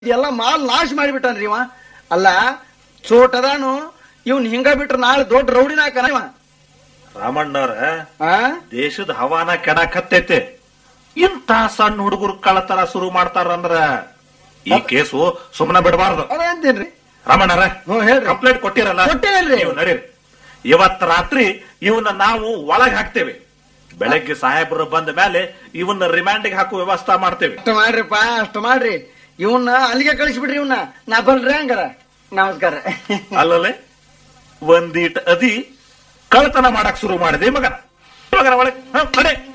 ಇದೆಲ್ಲ ಮಾಲ್ ನಾಶ ಮಾಡಿಬಿಟ್ಟಾನ್ರಿ ಇವ ಅಲ್ಲ ಚೋಟದಾನು ಇವ್ನ್ ಹಿಂಗ ಬಿಟ್ರ ನಾಳೆ ದೊಡ್ಡ ರೌಡಿನ ಹಾಕನ ಇವ ರಾಮಣ್ಣವ್ರ ಆ? ದೇಶದ ಹವಾನ ಕೆಡಕತ್ತೈತೆ ಇಂಥ ಸಣ್ಣ ಹುಡುಗರು ಕಳ್ಳತನ ಶುರು ಮಾಡ್ತಾರಂದ್ರ ಈ ಕೇಸು ಸುಮ್ಮನೆ ಬಿಡಬಾರ್ದು ಅದ ಅಂತೇನ್ರಿ ರಾಮಣ್ಣರ ಹ್ಮ್, ಹೇಳ್ರಿ. ಕಂಪ್ಲೇಂಟ್ ಕೊಟ್ಟಿರಲ್ಲ ಕೊಟ್ಟೇವಲ್ರಿ. ನೀವು ನಡೀರಿ ಇವತ್ ರಾತ್ರಿ ಇವನ್ನ ನಾವು ಒಳಗ್ ಹಾಕ್ತೇವೆ ಬೆಳಗ್ಗೆ ಸಾಹೇಬರು ಬಂದ ಮೇಲೆ ಇವನ್ನ ರಿಮ್ಯಾಂಡಿಗೆ ಹಾಕುವ ವ್ಯವಸ್ಥೆ ಮಾಡ್ತೇವೆ ಅಷ್ಟ ಮಾಡ್ರಿಪ್ಪ ಅಷ್ಟ ಮಾಡ್ರಿ ಇವನ್ನ ಅಲ್ಲಿಗೆ ಕಳಿಸ್ಬಿಡ್ರಿ ಇವನ್ನ ನಾ ಬಲ್ರಿ ಹಂಗಾರ ನಮಸ್ಕಾರ ಅಲ್ಲಲ್ಲೇ ಒಂದೀಟ್ ಅದಿ ಕಳ್ಳತನ ಮಾಡಕ್ ಶುರು ಮಾಡಿದೆ ಮಗನ ಮಗನ ಒಳಗೆ ಹ, ನಡೆ